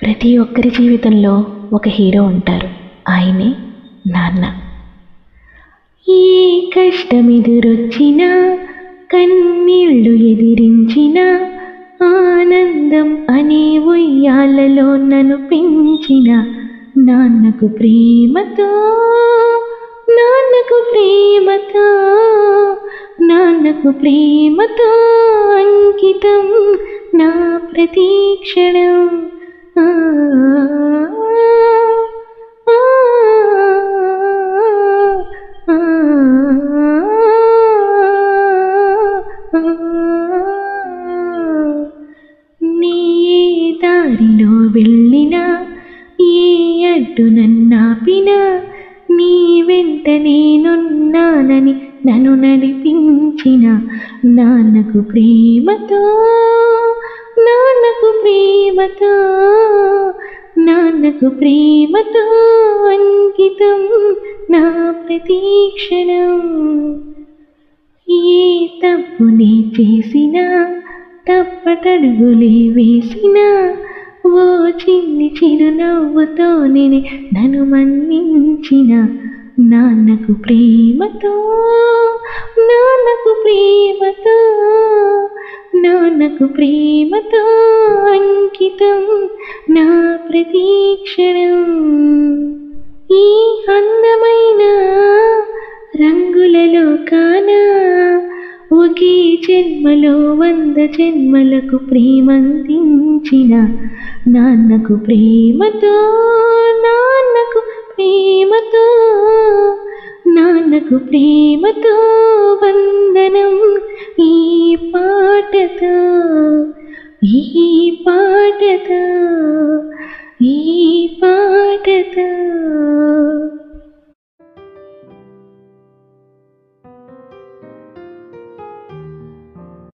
ప్రతి ఒక్కరి జీవితంలో ఒక హీరో ఉంటారు ఆయనే నాన్న ఏ కష్టమెదురొచ్చినా కన్నీళ్ళు ఎదిరించిన ఆనందం అనే ఉయ్యాలలో నన్ను పెంచిన నాన్నకు ప్రేమతో నాన్నకు ప్రేమతో నాన్నకు ప్రేమతో అంకితం నా ప్రతీక్షణం ఆ, ఆ, ఆ, నీ ఏ దారిలో వెళ్ళినా ఏ అడ్డు నన్నాపినా నీ వెంట నేనున్నానని నన్ను నడిపించిన నాన్నకు ప్రేమతో నాన్నకు ప్రేమతో నాన్నకు ప్రేమతో అంకితం నా ప్రతీక్షణం ఏ తప్పుని చేసినా తప్పటడుగులే వేసినా ఓ చిన్ని చిరునవ్వుతో నేను నన్ను మన్నించిన నాన్నకు ప్రేమతో నాన్నకు ప్రేమతో నాన్నకు ప్రేమతో అంకితం నా ప్రతీక్షణం ఈ అందమైన రంగులలో కానా ఒకే జన్మలో వంద జన్మలకు ప్రేమందించిన నాన్నకు ప్రేమతో నాన్నకు ప్రేమతో నాన్నకు ప్రేమతో వందనం ఈ పాటతో ఈ పాటతో